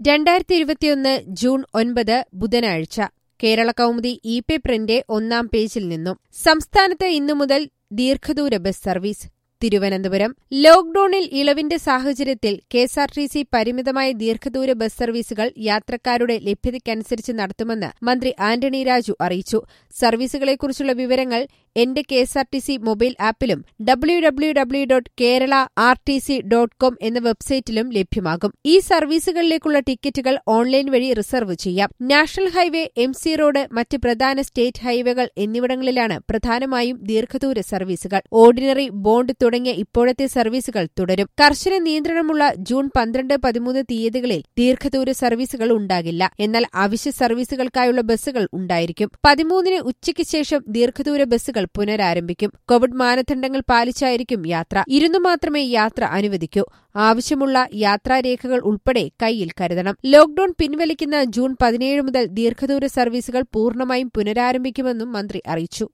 രണ്ടായിരത്തി ഇരുപത്തിയൊന്ന് ജൂൺ ഒൻപത് ബുധനാഴ്ച കേരള കൗമുദി ഇ പേപ്പറിന്റെ ഒന്നാം പേജിൽ നിന്നും സംസ്ഥാനത്ത് ഇന്നു മുതൽ ദീർഘദൂര ബസ് സർവീസ് തിരുവനന്തപുരം ലോക്ഡൌണിൽ ഇളവിന്റെ സാഹചര്യത്തിൽ കെഎസ്ആർടിസി പരിമിതമായ ദീർഘദൂര ബസ് സർവീസുകൾ യാത്രക്കാരുടെ ലഭ്യതയ്ക്കനുസരിച്ച് നടത്തുമെന്ന് മന്ത്രി ആന്റണി രാജു അറിയിച്ചു സർവീസുകളെക്കുറിച്ചുള്ള വിവരങ്ങൾ എന്റെ കെഎസ്ആർടിസി മൊബൈൽ ആപ്പിലും W W W dot Kerala R T C dot com എന്ന വെബ്സൈറ്റിലും ലഭ്യമാകും ഈ സർവീസുകളിലേക്കുള്ള ടിക്കറ്റുകൾ ഓൺലൈൻ വഴി റിസർവ് ചെയ്യാം national highway M C road മറ്റ് പ്രധാന സ്റ്റേറ്റ് ഹൈവേകൾ എന്നിവിടങ്ങളിലാണ് പ്രധാനമായും ദീർഘദൂര സർവീസുകൾ ഓർഡിനറി ബോണ്ട് തുടങ്ങിയ ഇപ്പോഴത്തെ സർവീസുകൾ തുടരും കർശന നിയന്ത്രണമുള്ള ജൂൺ പന്ത്രണ്ട് പതിമൂന്ന് തീയതികളിൽ ദീർഘദൂര സർവീസുകൾ ഉണ്ടാകില്ല എന്നാൽ അവശ്യ സർവീസുകൾക്കായുള്ള ബസ്സുകൾ ഉണ്ടായിരിക്കും പതിമൂന്നിന് ഉച്ചയ്ക്ക് ശേഷം ദീർഘദൂര ബസ്സുകൾ പുനരാരംഭിക്കും കോവിഡ് മാനദണ്ഡങ്ങൾ പാലിച്ചായിരിക്കും യാത്ര ഇരുന്നു മാത്രമേ യാത്ര അനുവദിക്കൂ ആവശ്യമുള്ള യാത്രാരേഖകൾ ഉൾപ്പെടെ കയ്യിൽ കരുതണം ലോക്ഡൌൺ പിൻവലിക്കുന്ന ജൂൺ പതിനേഴ് മുതൽ ദീർഘദൂര സർവീസുകൾ പൂർണ്ണമായും പുനരാരംഭിക്കുമെന്നും മന്ത്രി അറിയിച്ചു